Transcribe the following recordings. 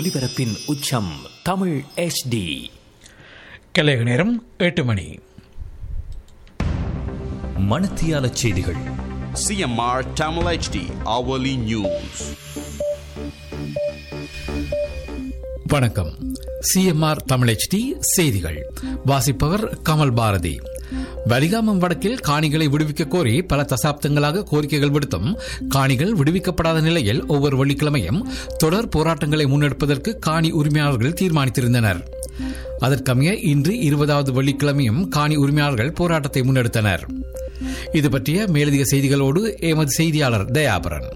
ஒலிபரப்பின் உச்சம் தமிழ் HD கலைய நேரம் எட்டு மணி மணத்தியால செய்திகள் CMR Tamil HD hourly news. வணக்கம் சிஎம்ஆர் தமிழ் செய்திகள் வாசிப்பவர் கமல் பாரதி வலிகாமம் வடக்கில் காணிகளை விடுவிக்க கோரி பல தசாப்தங்களாக கோரிக்கைகள் விடுத்தும் காணிகள் விடுவிக்கப்படாத நிலையில் ஒவ்வொரு வெள்ளிக்கிழமையும் தொடர் போராட்டங்களை முன்னெடுப்பதற்கு காணி உரிமையாளர்கள் தீர்மானித்திருந்தனர் அதற்கமைய இன்று இருபதாவது வெள்ளிக்கிழமையும் காணி உரிமையாளர்கள் போராட்டத்தை முன்னெடுத்தனர் இது பற்றிய மேலதிக செய்திகளோடு எமது செய்தியாளர் தயாபரன்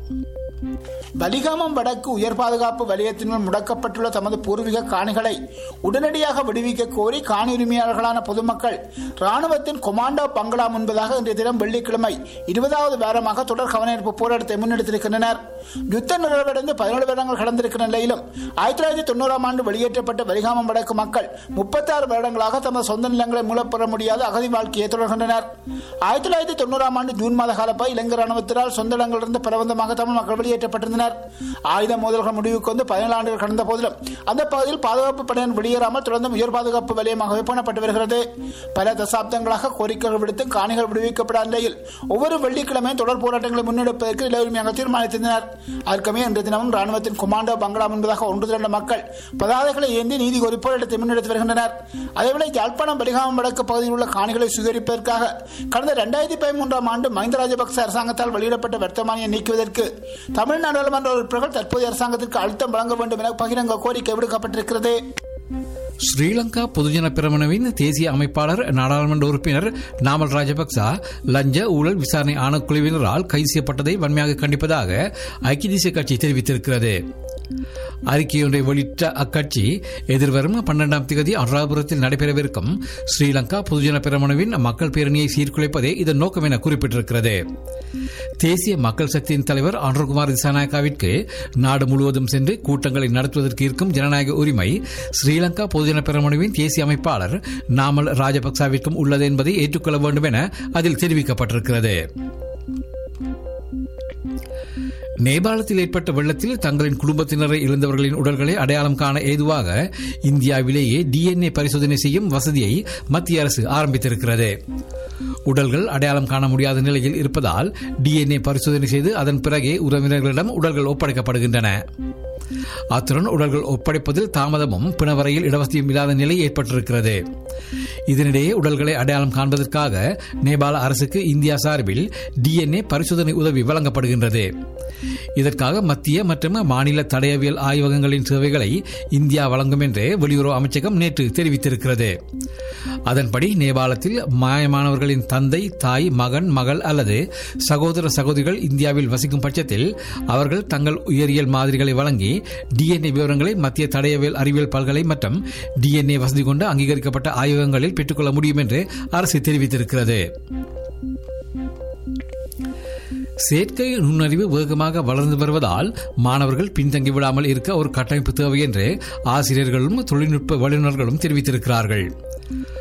வலிகாமம் வடக்கு உயர் பாதுகாப்பு வலயத்தினால் முடக்கப்பட்டுள்ள தமது பூர்வீக காணிகளை உடனடியாக விடுவிக்க கோரி காணி உரிமையாளர்களான பொதுமக்கள் ராணுவத்தின் கொமாண்டோ பங்களா முன்பதாக இன்றைய தினம் வெள்ளிக்கிழமை இருபதாவது வாரமாக தொடர் கவனஈர்ப்பு போராட்டத்தை முன்னெடுத்திருக்கின்றனர் யுத்த நிறைவடைந்து பதினேழு வருடங்கள் கடந்திருக்கிற நிலையிலும் ஆயிரத்தி தொள்ளாயிரத்தி தொண்ணூறாம் ஆண்டு வெளியேற்றப்பட்ட வலிகாமம் வடக்கு மக்கள் முப்பத்தாறு வருடங்களாக தமது சொந்த நிலங்களை மூலப்பெற முடியாத அகதி வாழ்க்கையை தொடர்கின்றனர் ஆயிரத்தி தொள்ளாயிரத்தி தொண்ணூறாம் ஆண்டு ஜூன் மாத காலப்ப இலங்கை ராணுவத்தினால் சொந்த இடங்களிலிருந்து பலவந்தமாக தமிழ் மக்கள் வெளியேற்றப்பட்டிருந்தனர் ஆயுத மோதல்கள் முடிவுக்கு வந்து பதினேழு ஆண்டுகள் கடந்த போதிலும் அந்த பகுதியில் பாதுகாப்பு படையினர் வெளியேறாமல் தொடர்ந்து உயர் பாதுகாப்பு வலயமாகவே பேணப்பட்டு வருகிறது பல தசாப்தங்களாக கோரிக்கைகள் விடுத்து காணிகள் விடுவிக்கப்படாத நிலையில் ஒவ்வொரு வெள்ளிக்கிழமையும் தொடர் போராட்டங்களை முன்னெடுப்பதற்கு நில உரிமையாக தீர்மானித்திருந்தனர் அதற்கமே இன்றைய தினமும் ராணுவத்தின் கொமாண்டோ பங்களா என்பதாக ஒன்று திரண்ட மக்கள் பதாதைகளை ஏந்தி நீதி கோரி போராட்டத்தை முன்னெடுத்து வருகின்றனர் அதேவேளை யாழ்ப்பாணம் பலிகாமம் வடக்கு பகுதியில் உள்ள காணிகளை சுகரிப்பதற்காக கடந்த இரண்டாயிரத்தி பதிமூன்றாம் ஆண்டு மஹிந்த ராஜபக்ச அரசாங்கத்தால் வெளியிடப்பட்ட வர்த்தமானியை நீக்குவதற்கு தமிழ் நாடாளுமன்ற உறுப்பினர்கள் தற்போதைய அரசாங்கத்திற்கு அழுத்தம் வழங்க வேண்டும் என பகிரங்க கோரிக்கை விடுக்கப்பட்டிருக்கிறது ஸ்ரீலங்கா பொதுஜன பிரமணவின் தேசிய அமைப்பாளர் நாடாளுமன்ற உறுப்பினர் நாமல் ராஜபக்ச லஞ்ச ஊழல் விசாரணை ஆணைக்குழுவினரால் கைது செய்யப்பட்டதை வன்மையாக கண்டிப்பதாக ஐக்கிய தேசிய கட்சி தெரிவித்திருக்கிறது அறிக்கையொன்றை வெளியிட்ட அக்கட்சி எதிர்வரும் பன்னெண்டாம் தேதி அனுராபுரத்தில் நடைபெறவிருக்கும் ஸ்ரீலங்கா பொதுஜன பிரமணவின் மக்கள் பேரணியை சீர்குலைப்பதே இதன் நோக்கம் என குறிப்பிட்டிருக்கிறது தேசிய மக்கள் சக்தியின் தலைவர் அனுர்குமார் திசாநாயக்காவிற்கு நாடு முழுவதும் சென்று கூட்டங்களை நடத்துவதற்கு இருக்கும் ஜனநாயக உரிமை ஸ்ரீலங்கா பொதுஜன பெரமுனவின் தேசிய அமைப்பாளர் நாமல் ராஜபக்சாவிற்கும் உள்ளது என்பதை ஏற்றுக்கொள்ள வேண்டும் என அதில் தெரிவிக்கப்பட்டிருக்கிறது நேபாளத்தில் ஏற்பட்ட வெள்ளத்தில் தங்களின் குடும்பத்தினரை இழந்தவர்களின் உடல்களை அடையாளம் காண ஏதுவாக இந்தியாவிலேயே டிஎன்ஏ பரிசோதனை செய்யும் வசதியை மத்திய அரசு ஆரம்பித்திருக்கிறது உடல்கள் அடையாளம் காண முடியாத நிலையில் இருப்பதால் டிஎன்ஏ பரிசோதனை செய்து அதன் பிறகே உறவினர்களிடம் உடல்கள் ஒப்படைக்கப்படுகின்றன அத்துடன் உடல்கள் ஒப்படைப்பதில் தாமதமும் பிணவரையில் இடவசதியும் இல்லாத நிலை ஏற்பட்டிருக்கிறது இதனிடையே உடல்களை அடையாளம் காண்பதற்காக நேபாள அரசுக்கு இந்தியா சார்பில் டிஎன்ஏ பரிசோதனை உதவி வழங்கப்படுகின்றது இதற்காக மத்திய மற்றும் மாநில தடயவியல் ஆய்வகங்களின் சேவைகளை இந்தியா வழங்கும் என்று வெளியுறவு அமைச்சகம் நேற்று தெரிவித்திருக்கிறது அதன்படி நேபாளத்தில் மாயமானவர்களின் தந்தை தாய் மகன் மகள் அல்லது சகோதர சகோதரிகள் இந்தியாவில் வசிக்கும் பட்சத்தில் அவர்கள் தங்கள் உயிரியல் மாதிரிகளை வழங்கி டிஎன்ஏ விவரங்களை மத்திய தடயவியல் அறிவியல் பல்கலை மற்றும் டிஎன்ஏ வசதி கொண்டு அங்கீகரிக்கப்பட்ட ஆய்வகங்களில் பெற்றுக்கொள்ள முடியும் என்று அரசு தெரிவித்திருக்கிறது செயற்கை நுண்ணறிவு வேகமாக வளர்ந்து வருவதால் மாணவர்கள் பின்தங்கி விடாமல் இருக்க ஒரு கட்டமைப்பு தேவை என்று ஆசிரியர்களும் தொழில்நுட்ப வல்லுநர்களும் தெரிவித்திருக்கிறார்கள்